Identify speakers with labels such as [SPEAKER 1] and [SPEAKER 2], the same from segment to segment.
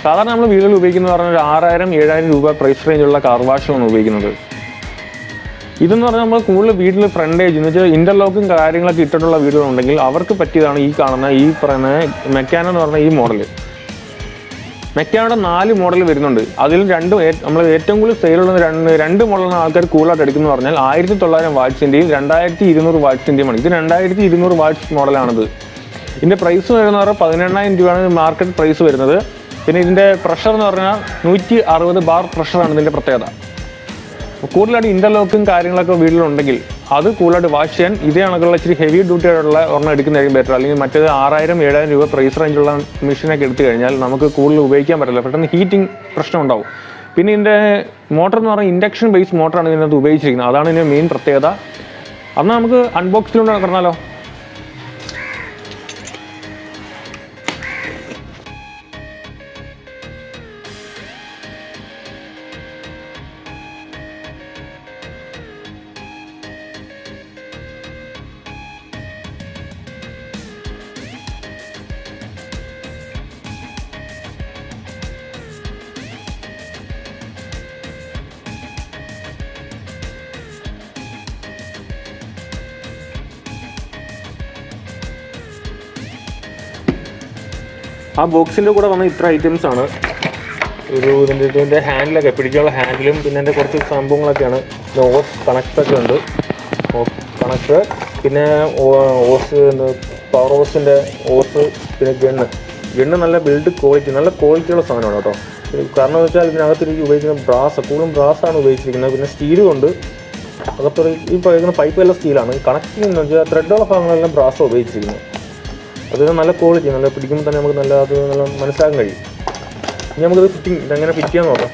[SPEAKER 1] സാധാരണ നമ്മൾ വീടുകളിൽ ഉപയോഗിക്കുന്നത് പറഞ്ഞാൽ ഒരു ആറായിരം ഏഴായിരം രൂപ പ്രൈസ് റേഞ്ചുള്ള കാർ വാഷാണ് ഉപയോഗിക്കുന്നത് ഇതെന്ന് പറഞ്ഞാൽ നമ്മൾ കൂടുതൽ വീട്ടിൽ ഫ്രണ്ടേജ് എന്ന് വെച്ചാൽ ഇന്റർലോക്കും കാര്യങ്ങളൊക്കെ ഇട്ടിട്ടുള്ള വീടുകളുണ്ടെങ്കിൽ അവർക്ക് പറ്റിയതാണ് ഈ കാണുന്ന ഈ പറയുന്ന മെക്കാനോ എന്ന് പറഞ്ഞ ഈ മോഡൽ മെക്കാനോടെ നാല് മോഡൽ വരുന്നുണ്ട് അതിൽ രണ്ടും നമ്മൾ ഏറ്റവും കൂടുതൽ സെയിലുള്ള രണ്ട് രണ്ട് മോഡലാണ് ആൾക്കാർ കൂടുതലായിട്ട് എടുക്കുന്നത് പറഞ്ഞാൽ ആയിരത്തി തൊള്ളായിരം വാട്ട്സിൻ്റെയും രണ്ടായിരത്തി ഇരുന്നൂറ് വാട്ട്സിൻ്റെയുമാണ് ഇത് രണ്ടായിരത്തി ഇരുന്നൂറ് വാട്ട്സ് മോഡലാണിത് ഇതിൻ്റെ പ്രൈസ് വരുന്നത് പറഞ്ഞാൽ പതിനെണ്ണായിരം രൂപയാണ് മാർക്കറ്റ് പ്രൈസ് വരുന്നത് പിന്നെ ഇതിൻ്റെ പ്രഷർ എന്ന് പറഞ്ഞാൽ നൂറ്റി അറുപത് ബാർ പ്രഷറാണ് ഇതിൻ്റെ പ്രത്യേകത കൂടുതലായിട്ട് ഇന്റർലോക്കും കാര്യങ്ങളൊക്കെ വീട്ടിലുണ്ടെങ്കിൽ അത് കൂടുതലായിട്ട് വാഷ് ചെയ്യാൻ ഇതേ കണക്കുള്ള ഇച്ചിരി ഹെവി ഡ്യൂട്ടി ആയിട്ടുള്ള ഒരെണ്ണം എടുക്കുന്നതായിരിക്കും ബെറ്റർ അല്ലെങ്കിൽ മറ്റേത് ആറായിരം ഏഴായിരം രൂപ പ്രൈസ് റേഞ്ചുള്ള മെഷീനൊക്കെ എടുത്തു കഴിഞ്ഞാൽ നമുക്ക് കൂടുതൽ ഉപയോഗിക്കാൻ പറ്റില്ല പെട്ടെന്ന് ഹീറ്റിംഗ് പ്രശ്നം ഉണ്ടാവും പിന്നെ ഇതിൻ്റെ മോട്ടർ എന്ന് പറഞ്ഞാൽ ഇൻഡക്ഷൻ ബേസ് മോട്ടറാണ് ഇതിനകത്ത് ഉപയോഗിച്ചിരിക്കുന്നത് അതാണ് ഇതിൻ്റെ മെയിൻ പ്രത്യേകത അന്ന് നമുക്ക് അൺബോക്സിലുണ്ട് കിടന്നാലോ ആ ബോക്സിൻ്റെ കൂടെ വന്ന ഇത്ര ഐറ്റംസ് ആണ് ഒരു ഇതിൻ്റെ ഇതിൻ്റെ ഹാൻഡിലൊക്കെ പിടിക്കാനുള്ള ഹാൻഡിലും പിന്നെ എൻ്റെ കുറച്ച് സംഭവങ്ങളൊക്കെയാണ് ഓസ് കണക്റ്റൊക്കെ ഉണ്ട് കണക്ട് പിന്നെ ഓ- ഓസ് പവർ ഓസിൻ്റെ ഓസ് പിന്നെ ഗണ്ണ് ഗണ്ണ് നല്ല ബിൽഡ് ക്വാളിറ്റി നല്ല ക്വാളിറ്റിയുള്ള സാധനമാണ് കേട്ടോ ഇത് കാരണം എന്ന് വെച്ചാൽ ഇതിനകത്ത് ഈ ഉപയോഗിക്കുന്ന ബ്രാസ് കൂടുതലും ബ്രാസാണ് ഉപയോഗിച്ചിരിക്കുന്നത് പിന്നെ സ്റ്റീലും ഉണ്ട് അകത്തൊരു ഈ പറയുന്ന പൈപ്പ് എല്ലാം സ്റ്റീലാണ് കണക്റ്റിംഗ് എന്ന് വെച്ചാൽ ത്രെഡുള്ള ഭാഗങ്ങളെല്ലാം ബ്രാസാണ് ഉപയോഗിച്ചിരിക്കുന്നത് അത് നല്ല ക്വാളിറ്റി നല്ല പിടിക്കുമ്പോൾ തന്നെ നമുക്ക് നല്ല അത് നല്ല മനസ്സിലാക്കാൻ കഴിയും ഇനി നമുക്കത് ഫിറ്റിംഗ് ഇതെങ്ങനെ ഫിറ്റ് ചെയ്യാൻ നോക്കാം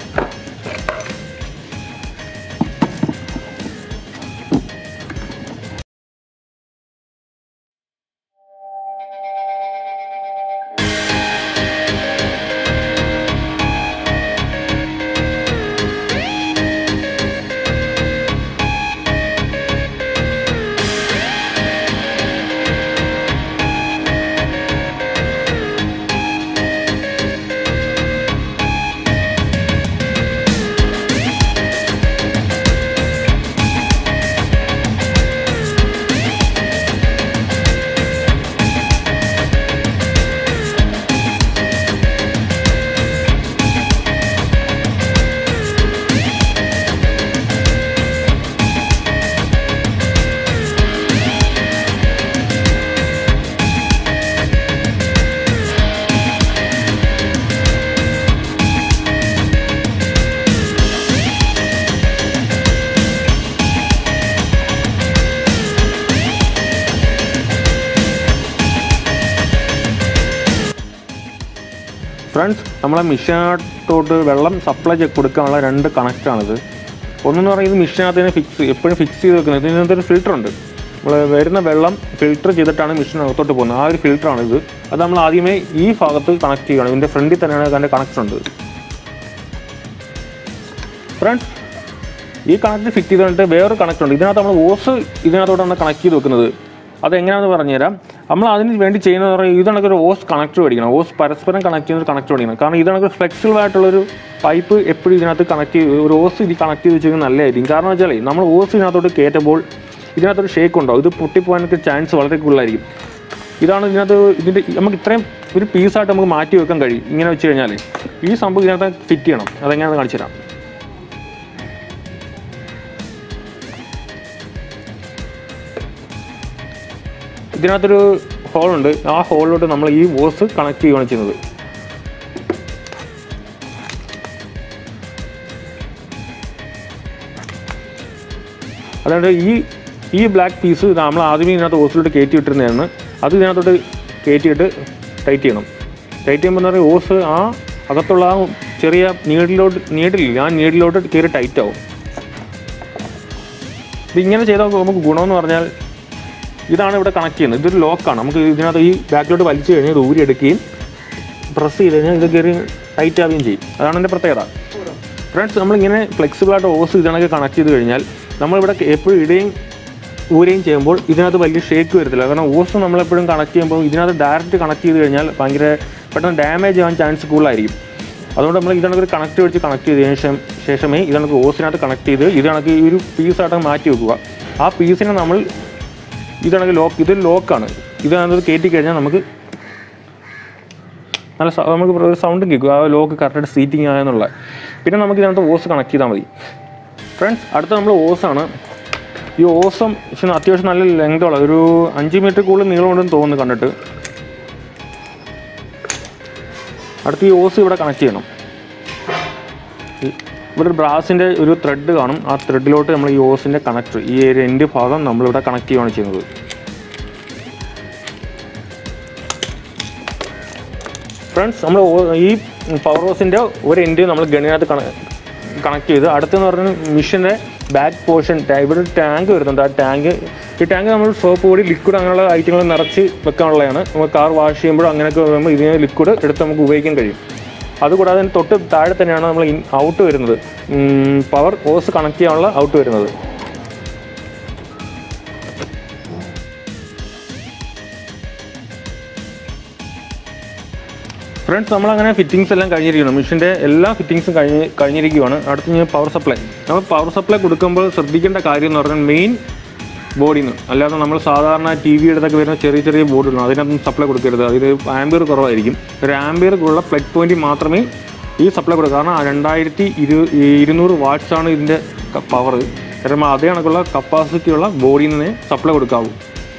[SPEAKER 1] ഫ്രണ്ട്സ് നമ്മളെ മിഷനകത്തോട്ട് വെള്ളം സപ്ലൈ ചെയ്ത് കൊടുക്കാനുള്ള രണ്ട് കണക്റ്റാണിത് ഒന്നെന്ന് പറയുന്നത് മിഷനകത്ത് തന്നെ ഫിക്സ് എപ്പോഴും ഫിക്സ് ചെയ്ത് വെക്കുന്നത് ഇതിനകത്ത് ഒരു ഫിൽറ്റർ ഉണ്ട് നമ്മൾ വരുന്ന വെള്ളം ഫിൽറ്റർ ചെയ്തിട്ടാണ് മിഷനകത്തോട്ട് പോകുന്നത് ആ ഒരു ഫിൽറ്ററാണ് ഇത് അത് നമ്മൾ ആദ്യമേ ഈ ഭാഗത്ത് കണക്ട് ചെയ്യണം ഇതിൻ്റെ ഫ്രണ്ടിൽ തന്നെയാണ് അതിൻ്റെ കണക്ഷൻ ഉണ്ട് ഫ്രണ്ട്സ് ഈ കണക്ട് ഫിറ്റ് ചെയ്തിട്ട് വേറൊരു കണക്ട് ഉണ്ട് ഇതിനകത്ത് നമ്മൾ ഓസ് ഇതിനകത്തോട്ടാണ് കണക്ട് ചെയ്ത് വെക്കുന്നത് അത് എങ്ങനെയാണെന്ന് പറഞ്ഞുതരാം നമ്മൾ അതിന് വേണ്ടി ചെയ്യുന്നത് പറഞ്ഞാൽ ഇത് കണക്കൊരു ഓസ് കണക്ടർ മേടിക്കണം ഓസ് പരസ്പരം കണക്ട് ചെയ്യുന്ന ഒരു കണക്ടർ മേടിക്കണം കാരണം ഇത് കണക്ക് ഫ്ലെക്സിബിൾ ആയിട്ടുള്ളൊരു പൈപ്പ് എപ്പോഴും ഇതിനകത്ത് കണക്ട് ചെയ്ത് ഒരു ഓസ് ഇത് കണക്ട് ചെയ്ത് വെച്ചാൽ നല്ലതായിരിക്കും കാരണം വെച്ചാൽ നമ്മൾ ഓസ് ഇതിനകത്തോട്ട് കയറ്റുമ്പോൾ ഇതിനകത്തൊരു ഷേക്ക് ഉണ്ടാവും ഇത് പൊട്ടിപ്പോകാനൊക്കെ ചാൻസ് വളരെ കൂടുതലായിരിക്കും ഇതാണ് ഇതിനകത്ത് ഇതിൻ്റെ നമുക്ക് ഇത്രയും ഒരു പീസായിട്ട് നമുക്ക് മാറ്റി വെക്കാൻ കഴിയും ഇങ്ങനെ വെച്ച് കഴിഞ്ഞാൽ ഈ സംഭവം ഇതിനകത്ത് ഫിറ്റ് ചെയ്യണം അതെങ്ങനെയാണെന്ന് കാണിച്ചു തരാം ഇതിനകത്തൊരു ഹോളുണ്ട് ആ ഹോളിലോട്ട് നമ്മൾ ഈ വോസ് കണക്ട് ചെയ്യുകയാണ് ചെയ്യുന്നത് അതുകൊണ്ട് ഈ ഈ ബ്ലാക്ക് പീസ് നമ്മൾ ആദ്യമേ ഇതിനകത്ത് ഓസിലോട്ട് കയറ്റി ഇട്ടിരുന്നതാണ് അത് ഇതിനകത്തോട്ട് കയറ്റിയിട്ട് ടൈറ്റ് ചെയ്യണം ടൈറ്റ് ചെയ്യുമ്പോൾ എന്താ പറയുക ഓസ് ആ അകത്തുള്ള ആ ചെറിയ നീഡിലോട്ട് നീഡിലില്ല ആ നീഡിലോട്ട് കയറി ടൈറ്റ് ആവും ഇതിങ്ങനെ ചെയ്താൽ നമുക്ക് ഗുണമെന്ന് പറഞ്ഞാൽ ഇതാണ് ഇവിടെ കണക്ട് ചെയ്യുന്നത് ഇതൊരു ലോക്കാണ് നമുക്ക് ഇതിനകത്ത് ഈ ബാക്കിലോട്ട് വലിച്ചു കഴിഞ്ഞാൽ ഇത് ഊരിയെടുക്കുകയും പ്രസ് ചെയ്ത് കഴിഞ്ഞാൽ ഇത് കയറി ടൈറ്റ് ആവുകയും ചെയ്യും അതാണ് എൻ്റെ പ്രത്യേകത ഫ്രണ്ട്സ് നമ്മളിങ്ങനെ ഫ്ലെക്സിബിൾ ആയിട്ട് ഓസ് ഇതിനൊക്കെ കണക്ട് ചെയ്ത് കഴിഞ്ഞാൽ നമ്മളിവിടെ എപ്പോഴും ഇടുകയും ഊരുകയും ചെയ്യുമ്പോൾ ഇതിനകത്ത് വലിയ ഷേക്ക് വരത്തില്ല കാരണം ഓസ് നമ്മളെപ്പോഴും കണക്ട് ചെയ്യുമ്പോൾ ഇതിനകത്ത് ഡയറക്റ്റ് കണക്ട് ചെയ്ത് കഴിഞ്ഞാൽ ഭയങ്കര പെട്ടെന്ന് ഡാമേജ് ആവാൻ ചാൻസ് കൂടുതലായിരിക്കും അതുകൊണ്ട് നമ്മൾ ഇതണക്ക് ഒരു കണക്ട് വെച്ച് കണക്ട് ചെയ്തതിന് ശേഷം ശേഷമേ ഇതണക്ക് ഓസിനകത്ത് കണക്ട് ചെയ്ത് ഇതണക്ക് ഈ ഒരു പീസായിട്ട് മാറ്റി വെക്കുക ആ പീസിനെ നമ്മൾ ഇതണക്ക് ലോക്ക് ഇത് ലോക്കാണ് ഇതിനകത്ത് കയറ്റി കഴിഞ്ഞാൽ നമുക്ക് നല്ല സ- നമുക്ക് ഒരു സൗണ്ടും കേൾക്കും ആ ലോക്ക് കറക്റ്റായിട്ട് സീറ്റിംഗ് ആയെന്നുള്ള പിന്നെ നമുക്ക് ഇതിനകത്ത് ഓസ് കണക്ട് ചെയ്താൽ മതി ഫ്രണ്ട്സ് അടുത്ത നമ്മൾ ഓസാണ് ഈ ഓസം പക്ഷെ അത്യാവശ്യം നല്ല ലെങ്ത് ഉള്ള ഒരു അഞ്ച് മീറ്റർ കൂടുതൽ നീളമുണ്ടെന്ന് തോന്നുന്നു കണ്ടിട്ട് അടുത്ത ഈ ഓസ് ഇവിടെ കണക്ട് ചെയ്യണം ഈ- ഇവിടെ ഒരു ബ്രാസിൻ്റെ ഒരു ത്രെഡ് കാണും ആ ത്രെഡിലോട്ട് നമ്മൾ ഈ ഓസിൻ്റെ കണക്ടർ ഈ ഒരു എൻഡ് ഭാഗം നമ്മളിവിടെ കണക്ട് ചെയ്യുകയാണ് ചെയ്യുന്നത് ഫ്രണ്ട്സ് നമ്മൾ ഈ പവർ ഹോസിൻ്റെ ഒരു എൻഡ് നമ്മൾ ഗണിനകത്ത് കണക്ട് ചെയ്ത് അടുത്തെന്ന് പറഞ്ഞാൽ മിഷൻ്റെ ബാക്ക് പോർഷൻ ഇവിടെ ഒരു ടാങ്ക് വരുന്നുണ്ട് ആ ടാങ്ക് ഈ ടാങ്ക് നമ്മൾ സോപ്പ് പൊടി ലിക്വിഡ് അങ്ങനെയുള്ള ഐറ്റങ്ങൾ നിറച്ച് വെക്കാനുള്ളതാണ് നമ്മൾ കാർ വാഷ് ചെയ്യുമ്പോഴും അങ്ങനെയൊക്കെ വരുമ്പോൾ ഇതിന് ലിക്വിഡ് എടുത്ത് നമുക്ക് ഉപയോഗിക്കാൻ കഴിയും അതുകൂടാതെ അതിന് തൊട്ട് താഴെ തന്നെയാണ് നമ്മൾ ഔട്ട് വരുന്നത് പവർ ഹോസ് കണക്ട് ചെയ്യാനുള്ള ഔട്ട് വരുന്നത് ഫ്രണ്ട്സ് നമ്മളങ്ങനെ ഫിറ്റിങ്സ് എല്ലാം കഴിഞ്ഞിരിക്കണം മെഷീൻ്റെ എല്ലാ ഫിറ്റിങ്സും കഴിഞ്ഞ് കഴിഞ്ഞിരിക്കുകയാണ് അടുത്ത് ഞാൻ പവർ സപ്ലൈ നമ്മൾ പവർ സപ്ലൈ കൊടുക്കുമ്പോൾ ശ്രദ്ധിക്കേണ്ട കാര്യം എന്ന് പറഞ്ഞാൽ മെയിൻ ബോഡിയിൽ നിന്ന് അല്ലാതെ നമ്മൾ സാധാരണ ടി വിയുടെതൊക്കെ വരുന്ന ചെറിയ ചെറിയ ബോർഡുകളാണ് അതിനകത്ത് സപ്ലൈ കൊടുക്കരുത് അതിൽ ആംബിയർ കുറവായിരിക്കും ഒരു ആംബിയർ ഉള്ള പ്ലഗ് പോയിന്റ് മാത്രമേ ഈ സപ്ലൈ കൊടുക്കുക കാരണം രണ്ടായിരത്തി ഇരു ഇരുന്നൂറ് വാട്ട്സ് ആണ് ഇതിൻ്റെ പവർ കാരണം അതേ കണക്കുള്ള കപ്പാസിറ്റി ഉള്ള ബോഡിയിൽ നിന്ന് സപ്ലൈ കൊടുക്കാവൂ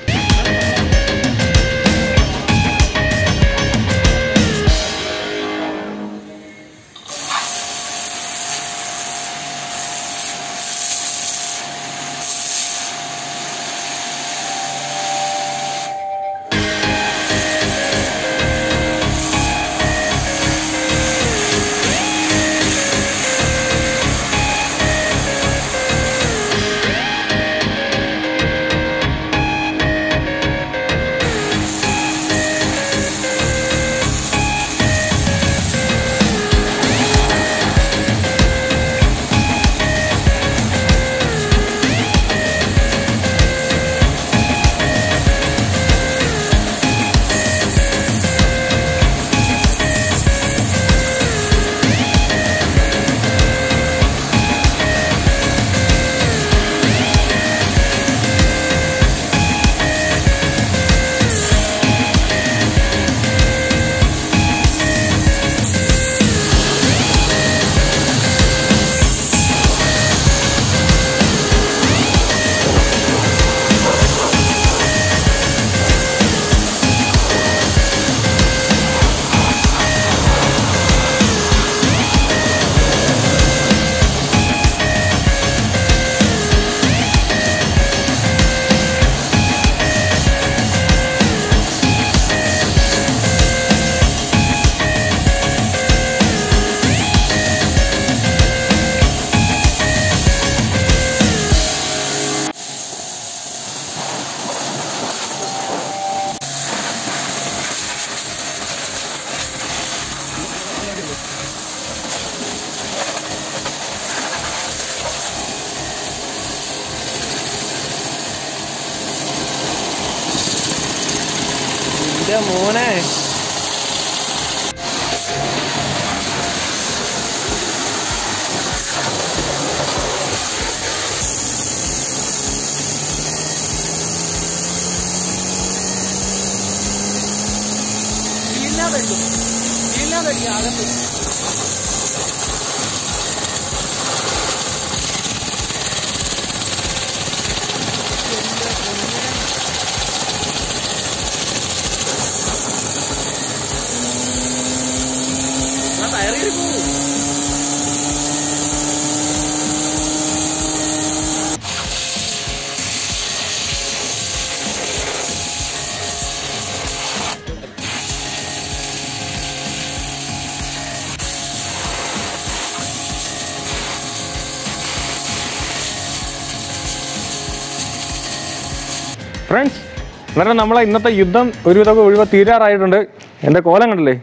[SPEAKER 2] എന്റെ മോനെ
[SPEAKER 1] ഫ്രണ്ട്സ് അന്നേരം നമ്മളെ ഇന്നത്തെ യുദ്ധം ഒരുവിധമൊക്കെ ഒഴിവ തീരാറായിട്ടുണ്ട് എൻ്റെ കോലം കണ്ടില്ലേ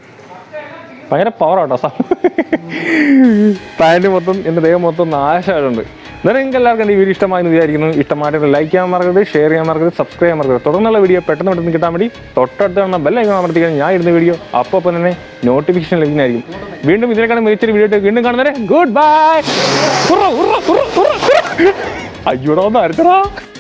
[SPEAKER 1] ഭയങ്കര പവറാട്ടോ പാൻറ് മൊത്തം എൻ്റെ ദേഹം മൊത്തം നാശമായിട്ടുണ്ട് എന്നാലും നിങ്ങൾക്ക് എല്ലാവർക്കും എൻ്റെ ഈ വീഡിയോ ഇഷ്ടമായെന്ന് വിചാരിക്കുന്നു ഇഷ്ടമായിട്ട് ലൈക്ക് ചെയ്യാൻ മറക്കരുത് ഷെയർ ചെയ്യാൻ മറക്കരുത് സബ്സ്ക്രൈബ് ചെയ്യാൻ മറക്കരുത് തുടർന്നുള്ള വീഡിയോ പെട്ടെന്ന് പെട്ടെന്ന് കിട്ടാൻ വേണ്ടി തൊട്ടടുത്ത് കാണുന്ന ബെല്ലൈക്കൺ അമർത്തിക്കാൻ ഞാൻ ഇടുന്ന വീഡിയോ അപ്പോൾ അപ്പം തന്നെ നോട്ടിഫിക്കേഷൻ ലഭിക്കുന്നതായിരിക്കും വീണ്ടും ഇതിനെക്കാളും മികച്ചൊരു വീഡിയോ വീണ്ടും കാണുന്നവരെ ഗുഡ് ബൈ അയ്യോടാ ഒന്ന് അരച്ചടാ